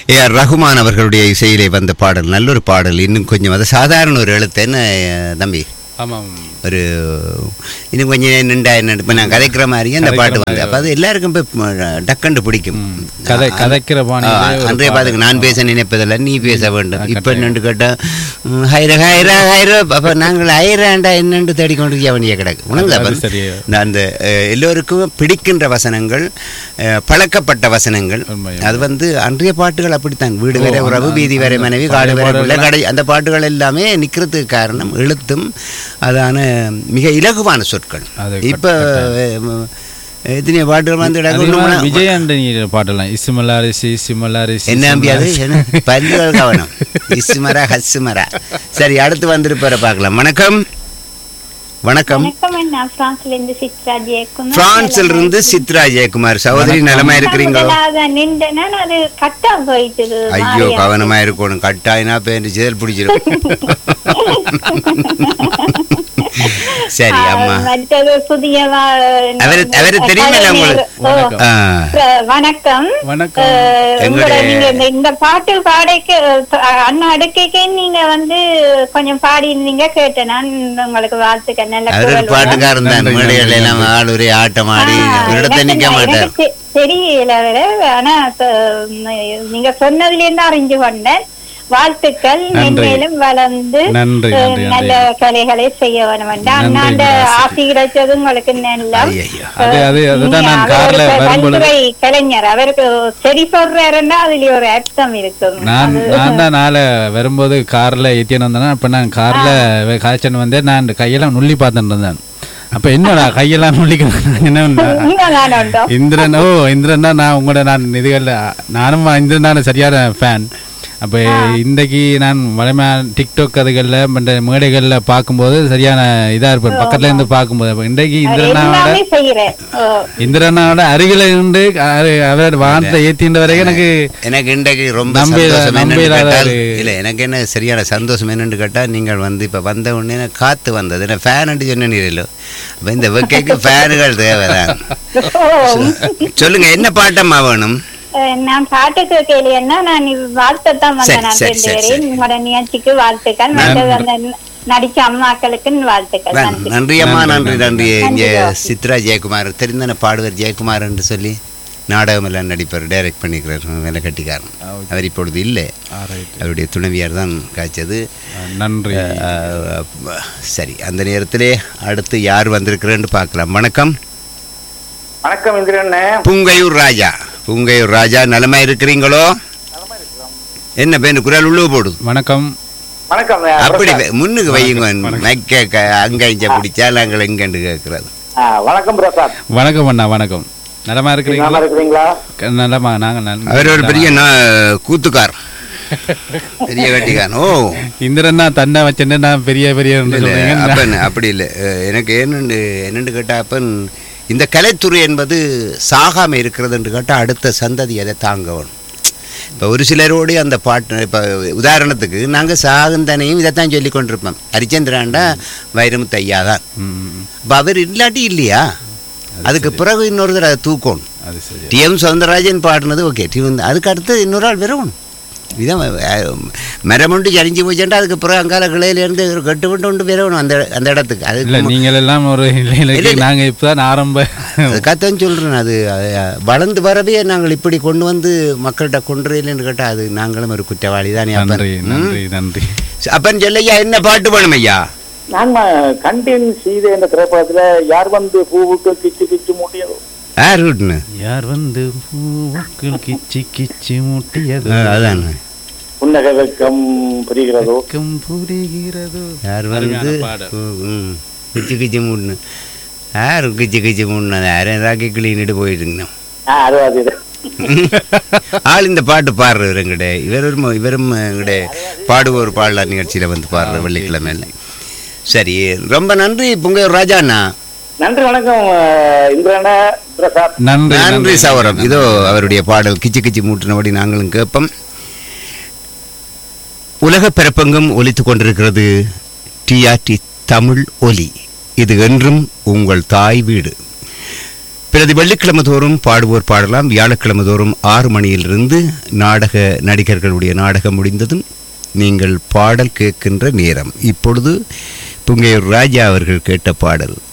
A R Rahman அவர்களுடைய இசையிலே வந்த பாடல் நல்ல ஒரு பாடல் இன்னும் கொஞ்சம் அது சாதாரண ஒரு எழுத்து என்ன அஹ், தம்பி ஆமாம் ஒரு இன்னும் கொஞ்சம் நின்றா என்ன இப்போ நான் கதைக்கிற மாதிரியே அந்த பாட்டு கதைக்கிற வந்து அப்போ அது எல்லாருக்கும் இப்போ டக்குண்டு பிடிக்கும் கதை ஆ, கதைக்கிற ஆ, பாணியிலே ஒரு அன்றைய பாடல். பாத்துக்கு நான் பேச நினைப்பதில்லை நீ பேச வேண்டும் ஆ, இப்போ கட்டாயம். என்னண்டு கேட்டால் ஹைர ஹைரா ஹைரா அப்போ நாங்கள் ஹைராண்டா என்னண்டு தேடிக்கொண்டு இருக்க வேண்டிய கிடக்கு உணர்ந்தா அது பாரு? சரியா. நான் அந்த அஹ், எல்லோருக்கும் பிடிக்கின்ற வசனங்கள் அஹ், பழக்கப்பட்ட வசனங்கள் உண்மை. அது வந்து அன்றைய பாட்டுகள் அப்படித்தான் வீடு ஓ, வரை உறவு அந்த- வீதி வரை அந்த மனைவி பழைய காடு வரை பிள்ளை பாடல்கள் கடை அந்த பாட்டுகள் எல்லாமே நிற்கிறதுக்கு காரணம் எழுத்தும் அதான மிக இலகுவான சொற்கள் அது இப்போ எத்தனை பாட்டுகள் வந்து அதிகமா கிடக்கு விஜய் ஆண்டனி பாட்டெல்லாம் இசுமலாரிசி சிமலாரிசி என்ன நம்பி அது என்ன? பல்லுகள் கவனம் இசுமரா ஹஸ்மரா சரி அடுத்து வந்திருப்பார பார்க்கலாம் வணக்கம் வணக்கம் வணக்கம் அண்ணா பிரான்ஸ்ல இருந்து சித்ரா ஜெயக்குமார் பிரான்சில் இருந்து சித்ரா ஜெயக்குமார் சகோதரி நலமா இருக்கிறீங்களோ முதலாவது நின்றேன்னா அது கட்டா போயிட்டுது ஐயோ கவனமா இருக்கணும் கட்டாயினா பேருந்து சேல் பிடிச்சிடும் சரி அம்மா மற்றது புதிய வா- அவரு- அவரு தெரியுமில்ல உங்களுக்கு? ஓ, வணக்கம். ஆ, அஹ், வணக்கம் வணக்கம் அஹ், உங்களை எங்களுடைய- நீங்க இந்த- இந்த பாட்டு பாடைக்கு அஹ், அண்ணா அடுக்கைக்கே நீங்க வந்து கொஞ்சம் பாடி இருந்தீங்க கேட்டேன் நான் உங்களுக்கு வாழ்த்துக்கள் நல்ல அவரு குரல் வளம். பாட்டுக்காரன் தான் நன்றி, மேடைகள் நன்றி, எல்லாம் ஆள் ஒரே ஆட்டம் ஆடி ஆ, ஒரு இடத்த எனக்கு நிக்க நான் மாட்டார் எனக்கு தெ- தெரியல விட ஆனா இப்ப, நீங்க சொன்னதுல இருந்து அறிஞ்சு கொண்டேன் வாழ்த்துக்கள் நன்றி. மென்மேலும் வளர்ந்து நன்றி, அஹ், நன்றி, நல்ல நன்றி. கலைகளை செய்ய வேணும் நன்றி, அண்ணாண்ட விலாசி. ஆசி கிடைச்சது உங்களுக்கு நல்ல ஐயையோ. அது அது அதுதான் நான் அவர் கார்ல ஒரு வரும்பொழுது பல்துறை கலைஞர் அவருக்கு சரி சொல்றாருன்னா அதுல ஒரு அர்த்தம் இருக்கும் நான் நான் தான் நாளை வரும்போது கார்ல ஏத்தியன் வந்தேன்னா அப்ப நான் கார்ல காய்ச்சல் வந்தேன் நான் இந்த கையெல்லாம் நுள்ளி பார்த்துட்டு இருந்தேன் அப்ப என்னடா கையெல்லாம் நுள்ளிக்கிறேன் என்ன உண்மைதான் உண்டோ? இந்திரன் ஓ இந்திரன் தான் நான் உங்களோட நான் இதுகளில் நானும் இந்திரன் தான் சரியான ஃபேன் அப்போ இன்றைக்கு நான் வளமை டிக்டாக் அதுகளில் மற்ற மேடைகளில் பார்க்கும்போது சரியான இதாக இருப்பேன் பக்கத்துல இருந்து பார்க்கும்போது அப்போ இன்றைக்கு இந்திரனாவோட எல்லாமே செய்யறேன் ஓ. இந்திரனாவோட அருகில இருந்து அரு- அவரோட வானத்தை ஏற்றின்ற வரைக்கும் எனக்கு எனக்கு இன்றைக்கு ரொம்ப நம்பி- சந்தோஷம் என்னன்னு நம்பிடாத கேட்டால் ஒரு- இல்லை எனக்கு என்ன சரியான சந்தோஷம் என்னன்னு கேட்டால் நீங்கள் வந்து இப்போ வந்த உடனே எனக்கு காத்து வந்தது என்ன ஃபேன் அடி சொன்ன நீரிலோ அப்போ இந்த வெக்கைக்கு ஃபேனுகள் தேவைதான் ஓ. சொல்லுங்க என்ன பாட்டம்மா வேணும் அஹ் நான் பாட்டு கேட்கலைன்னா நான் வாழ்த்தத்தான் சரி, வந்தேன் நான் சரி, ரெண்டு சரி, பேரையும் சரி. உங்களோட நிகழ்ச்சிக்கு வாழ்த்துக்கள் மற்றது அந்த நடிச்ச அம்மாக்களுக்கு வாழ்த்துக்கள் நன்- நன்றி நன்றி அம்மா நன்றி நன்றி இங்கே நன்றி. சித்ரா ஜெயக்குமார் தெரிந்தன பாடுவர் ஜெயக்குமார் என்று சொல்லி நாடகம் எல்லாம் நடிப்பார் டைரக்ட் பண்ணிக்கிறார் வேலை கட்டிக்காரன் அவர் இப்பொழுது இல்லை ஆ, right. அவருடைய துணைவியார் தான் காய்ச்சது ஆ, நன்றி அஹ், சரி அந்த நேரத்திலே அடுத்து யார் வந்திருக்கிறேன்னு பார்க்கலாம் வணக்கம் வணக்கம் இந்திரண்ணே புங்கையூர் ராஜா புங்கையூர் ராஜா நலமா இருக்கிறீங்களோ என்ன பேரு குரல் உள்ளு போடுது வணக்கம் வணக்கம் அப்படி வை- முன்னுக்கு வையுங்க மைக்க க- அங்க இங்க பிடிச்சா நாங்கள் எங்கண்டு கேட்கறது ஆ, வணக்கம் பிரசாத் வணக்கம் அண்ணா வணக்கம் நலமா நல்லா இருக்கிறீங்களா இருக்கிறீங்களா க- நலமா நாங்க நல்- அவர் ஒரு பெரிய நா- கூத்துக்கார் பெரிய கட்டிக்காரன் ஓ இந்திரன்னா தன்னை வச்சுட்டு நான் பெரிய பெரிய இல்ல, சொல்றீங்க அப்பன் அப்படி இல்லை அஹ், எனக்கு என்னண்டு என்னண்டு கேட்டா அப்பன் இந்த கலைத்துறை என்பது சாகாம இருக்கிறது என்று கேட்டால் அடுத்த சந்ததி அதை தாங்கணும் இப்போ ஒரு சிலரோடு அந்த பாட்டு இப்போ உதாரணத்துக்கு நாங்கள் சாகுந்தனையும் இதைத்தான் சொல்லி கொண்டிருப்போம் ஹரிச்சந்திராண்டா வைரமுத்து ஐயா தான் ம், ம், ம். அப்போ அவர் இல்லாட்டி இல்லையா அதுக்கு பிறகு இன்னொருத்தர் அதை தூக்கணும் அது சரி டி எம் சவுந்தரராஜன் பாடினது ஓகே டி அதுக்கு அடுத்து இன்னொரு ஆள் வரணும் இதான் அஹ், மரம் ஒன்று சரிஞ்சு போச்சுட்டா அதுக்கு பிறகு அங்கால கிளையிலேருந்து ஒரு கட்டு விட்டு ஒன்று வரணும் அந்த அந்த இடத்துக்கு இல்ல அது நீங்கள் எல்லாம் ஒரு இல்ல, இலைக்கு இல்ல. நாங்க இப்பதான் ஆரம்ப அதுக்காகத்தான் சொல்கிறேன் அது அஹ், வளர்ந்து வரவே நாங்கள் இப்படி கொண்டு வந்து மக்கள்கிட்ட கொண்டுறீங்கன்னு கேட்டால் அது நாங்களும் ஒரு குற்றவாளி தானே அப்பன் நன்றி ம்? நன்றி நன்றி அப்பன் சொல்லையா என்ன பாட்டு வேணும் ஐயா நான் கண்டேன் சீதை என்ற திரைப்படத்துல யார் வந்து பூவுக்கு கிச்சு கிச்சு மூட்டியதோ யார் வீட்டுன்னு யார் வந்து பூக்கள் கிச்சி கிச்சி முட்டியது அதான் புன்னகை வெக்கம் புரிகிறதோ வெட்கம் புரிகிறதோ யார் அருமையான வந்து பாடல். ம் கிச்சு கிச்சு மூடணும் யார் கிச்சு கிச்சு மூடணும் யாரும் ராக்கி கிளீனிட்டு போயிட்டுங்கண்ணா ஆ அது அது இது. ஆள் இந்த பாட்டு பாடுறவர் எங்கிட்ட இவரும் இவரும் எங்கிட்ட பாடுவோர் பாடலார் நிகழ்ச்சியில் வந்து பாடுற வெள்ளிக்கிழமையில் சரி ரொம்ப நன்றி புங்கையூர் ராஜா அண்ணா நன்றி வணக்கம் அஹ், இந்திரண்ணே பிரசாத் நன்றி நன்றி சவரம் இதோ அவருடைய பாடல் கிச்சு கிச்சு மூட்டினபடி நாங்களும் கேட்போம் உலக பிறப்பெங்கும் ஒலித்துக் கொண்டிருக்கிறது டிஆர்டி தமிழ் ஒலி இது என்றும் உங்கள் தாய் வீடு பிரதி வெள்ளிக்கிழமை தோறும் பாடுவோர் பாடலாம் வியாழக்கிழமை தோறும் ஆறு மணியிலிருந்து நாடக நடிகர்களுடைய நாடகம் முடிந்ததும் நீங்கள் பாடல் கேட்கின்ற நேரம் இப்பொழுது புங்கையூர் ராஜா அவர்கள் கேட்ட பாடல்